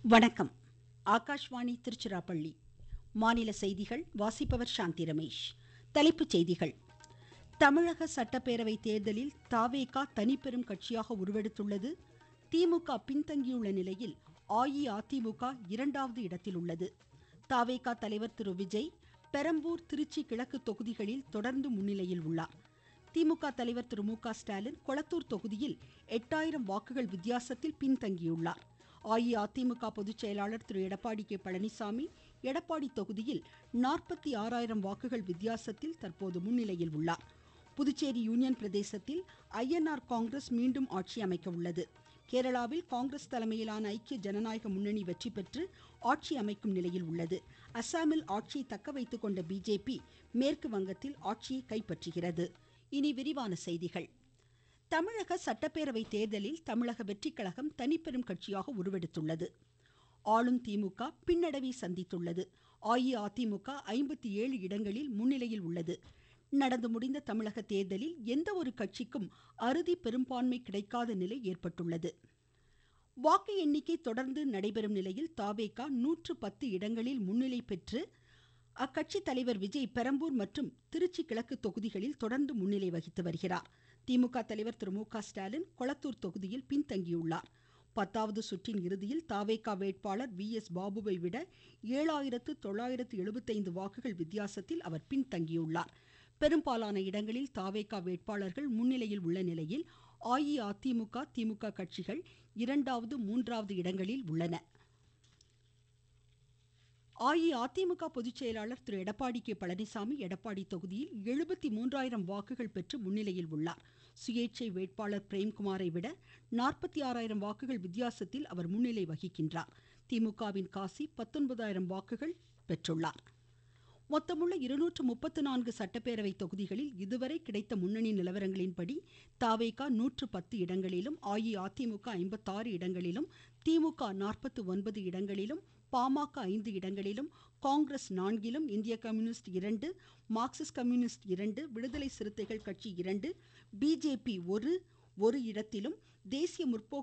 வணக்கம் ஆகாஷ்வாணி திருச்சிராப்பள்ளி மாநில செய்திகள் வாசிப்பவர் சாந்தி ரமேஷ் தலைப்புச் செய்திகள் தமிழக சட்டப்பேரவை தேர்தலில் தாவேகா தனிப்பெரும் கட்சியாக உருவெடுத்துள்ளது திமுக பின்தங்கியுள்ள நிலையில் அஇஅதிமுக இரண்டாவது இடத்தில் உள்ளது தாவேகா தலைவர் திரு விஜய் பெரம்பூர் திருச்சி கிழக்கு தொகுதிகளில் தொடர்ந்து முன்னிலையில் உள்ளார் திமுக தலைவர் திரு மு க ஸ்டாலின் கொளத்தூர் தொகுதியில் எட்டாயிரம் வாக்குகள் வித்தியாசத்தில் பின்தங்கியுள்ளார் அஇஅதிமுக பொதுச் செயலாளர் திரு எடப்பாடி கே பழனிசாமி எடப்பாடி தொகுதியில் நாற்பத்தி ஆறாயிரம் வாக்குகள் வித்தியாசத்தில் தற்போது முன்னிலையில் உள்ளார் புதுச்சேரி யூனியன் பிரதேசத்தில் ஐஎன்ஆர் காங்கிரஸ் மீண்டும் ஆட்சி அமைக்க உள்ளது கேரளாவில் காங்கிரஸ் தலைமையிலான ஐக்கிய ஜனநாயக முன்னணி வெற்றி பெற்று ஆட்சி அமைக்கும் நிலையில் உள்ளது அசாமில் ஆட்சியை தக்க வைத்துக் கொண்ட பிஜேபி மேற்கு வங்கத்தில் ஆட்சியை கைப்பற்றுகிறது இனி விரிவான செய்திகள் தமிழக சட்டப்பேரவை தேர்தலில் தமிழக வெற்றிக் கழகம் தனிப்பெரும் கட்சியாக உருவெடுத்துள்ளது ஆளும் திமுக பின்னடைவை சந்தித்துள்ளது அஇஅதிமுக ஐம்பத்தி ஏழு இடங்களில் முன்னிலையில் உள்ளது நடந்து முடிந்த தமிழக தேர்தலில் எந்த ஒரு கட்சிக்கும் அறுதி பெரும்பான்மை கிடைக்காத நிலை ஏற்பட்டுள்ளது வாக்கு எண்ணிக்கை தொடர்ந்து நடைபெறும் நிலையில் தாவேகா நூற்று பத்து இடங்களில் முன்னிலை பெற்று அக்கட்சி தலைவர் விஜய் பெரம்பூர் மற்றும் திருச்சி கிழக்கு தொகுதிகளில் தொடர்ந்து முன்னிலை வகித்து வருகிறார் திமுக தலைவர் திரு மு க ஸ்டாலின் கொளத்தூர் தொகுதியில் பின்தங்கியுள்ளார் பத்தாவது சுற்றின் இறுதியில் தாவேகா வேட்பாளர் வி எஸ் பாபுவை விட ஏழாயிரத்து தொள்ளாயிரத்து எழுபத்தைந்து வாக்குகள் வித்தியாசத்தில் அவர் பின்தங்கியுள்ளார் பெரும்பாலான இடங்களில் தாவேகா வேட்பாளர்கள் முன்னிலையில் உள்ள நிலையில் அஇஅதிமுக திமுக கட்சிகள் இரண்டாவது மூன்றாவது இடங்களில் உள்ளன அஇஅதிமுக பொதுச் செயலாளர் திரு எடப்பாடி கே பழனிசாமி எடப்பாடி தொகுதியில் எழுபத்தி மூன்றாயிரம் வாக்குகள் பெற்று முன்னிலையில் உள்ளார் சுயேட்சை வேட்பாளர் பிரேம்குமாரை விட நாற்பத்தி ஆறாயிரம் வாக்குகள் வித்தியாசத்தில் அவர் முன்னிலை வகிக்கின்றார் திமுகவின் காசி பத்தொன்பதாயிரம் வாக்குகள் பெற்றுள்ளார் மொத்தமுள்ள இருநூற்று முப்பத்து நான்கு சட்டப்பேரவை தொகுதிகளில் இதுவரை கிடைத்த முன்னணி நிலவரங்களின்படி தாவேகா நூற்று பத்து இடங்களிலும் அஇஅதிமுக ஐம்பத்தாறு இடங்களிலும் திமுக நாற்பத்து ஒன்பது இடங்களிலும் பாமக ஐந்து இடங்களிலும் காங்கிரஸ் நான்கிலும் இந்திய கம்யூனிஸ்ட் இரண்டு மார்க்சிஸ்ட் கம்யூனிஸ்ட் இரண்டு விடுதலை சிறுத்தைகள் கட்சி இரண்டு பிஜேபி ஒரு ஒரு இடத்திலும் தேசிய முற்போக்கு